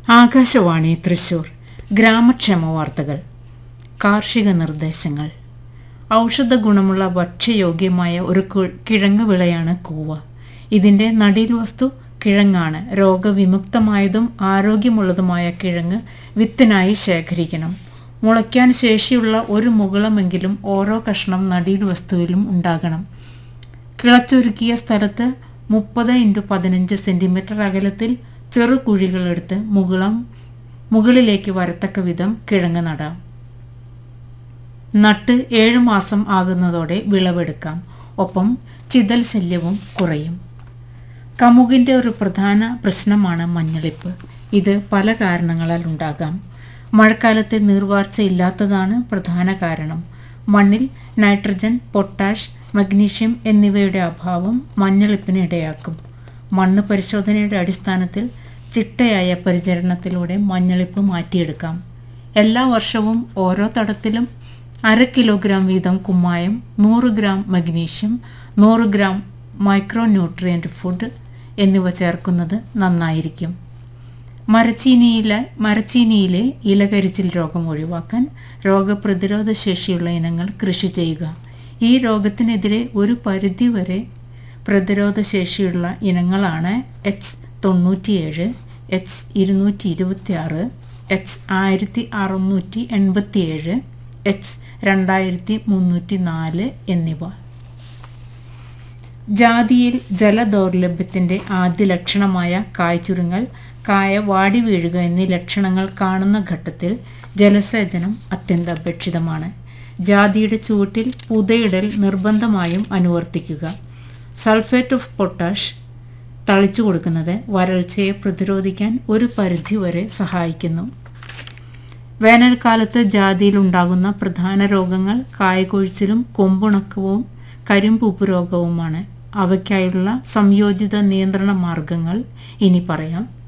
ആകാശവാണി തൃശൂർ ഗ്രാമക്ഷേമ വാർത്തകൾ കാർഷിക നിർദ്ദേശങ്ങൾ ഔഷധ ഗുണമുള്ള ഭക്ഷ്യയോഗ്യമായ ഒരു കു- കിഴങ്ങ് വിളയാണ് കൂവ ഇതിൻ്റെ നടീൽ വസ്തു കിഴങ്ങാണ് രോഗവിമുക്തമായതും ആരോഗ്യമുള്ളതുമായ കിഴങ്ങ് വിത്തിനായി ശേഖരിക്കണം മുളയ്ക്കാൻ ശേഷിയുള്ള ഒരു മുകളമെങ്കിലും ഓരോ കഷ്ണം നടീൽ വസ്തുവിലും ഉണ്ടാകണം കിളച്ചൊരുക്കിയ സ്ഥലത്ത് മുപ്പത് ഇൻറ്റു പതിനഞ്ച് സെൻറ്റിമീറ്റർ അകലത്തിൽ ചെറു കുഴികളെടുത്ത് മുകളം മുകളിലേക്ക് വരത്തക്ക വിധം കിഴങ്ങ് നടാം നട്ട് ഏഴു മാസം ആകുന്നതോടെ വിളവെടുക്കാം ഒപ്പം ചിതൽ ശല്യവും കുറയും കമുകിൻ്റെ ഒരു പ്രധാന പ്രശ്നമാണ് മഞ്ഞളിപ്പ് ഇത് പല കാരണങ്ങളാൽ ഉണ്ടാകാം മഴക്കാലത്തെ നീർവാർച്ച ഇല്ലാത്തതാണ് പ്രധാന കാരണം മണ്ണിൽ നൈട്രജൻ പൊട്ടാഷ് മഗ്നീഷ്യം എന്നിവയുടെ അഭാവം മഞ്ഞളിപ്പിന് ഇടയാക്കും മണ്ണ് പരിശോധനയുടെ അടിസ്ഥാനത്തിൽ ചിട്ടയായ പരിചരണത്തിലൂടെ മഞ്ഞളിപ്പ് മാറ്റിയെടുക്കാം എല്ലാ വർഷവും ഓരോ തടത്തിലും അര കിലോഗ്രാം വീതം കുമ്മായം നൂറ് ഗ്രാം മഗ്നീഷ്യം നൂറ് ഗ്രാം മൈക്രോ ന്യൂട്രിയൻ്റ് ഫുഡ് എന്നിവ ചേർക്കുന്നത് നന്നായിരിക്കും മരച്ചീനിയിലെ മരച്ചീനിയിലെ ഇലകരിച്ചിൽ രോഗം ഒഴിവാക്കാൻ രോഗപ്രതിരോധ ശേഷിയുള്ള ഇനങ്ങൾ കൃഷി ചെയ്യുക ഈ രോഗത്തിനെതിരെ ഒരു പരിധിവരെ പ്രതിരോധ ശേഷിയുള്ള ഇനങ്ങളാണ് എച്ച് തൊണ്ണൂറ്റിയേഴ് എച്ച് ഇരുന്നൂറ്റി ഇരുപത്തി ആറ് എച്ച് ആയിരത്തി അറുന്നൂറ്റി എൺപത്തിയേഴ് എച്ച് രണ്ടായിരത്തി മുന്നൂറ്റി നാല് എന്നിവ ജാതിയിൽ ജലദൗർലഭ്യത്തിൻ്റെ ആദ്യ ലക്ഷണമായ കായ്ച്ചുരുങ്ങൽ കായ വാടി വീഴുക എന്നീ ലക്ഷണങ്ങൾ കാണുന്ന ഘട്ടത്തിൽ ജലസേചനം അത്യന്താപേക്ഷിതമാണ് ജാതിയുടെ ചുവട്ടിൽ പുതയിടൽ നിർബന്ധമായും അനുവർത്തിക്കുക സൾഫേറ്റ് ഓഫ് പൊട്ടാഷ് തളിച്ചു കൊടുക്കുന്നത് വരൾച്ചയെ പ്രതിരോധിക്കാൻ ഒരു പരിധിവരെ സഹായിക്കുന്നു വേനൽക്കാലത്ത് ജാതിയിൽ ഉണ്ടാകുന്ന പ്രധാന രോഗങ്ങൾ കായകൊഴിച്ചിലും കൊമ്പുണക്കവും കരിമ്പൂപ്പ് രോഗവുമാണ് അവയ്ക്കായുള്ള സംയോജിത നിയന്ത്രണ മാർഗങ്ങൾ ഇനി പറയാം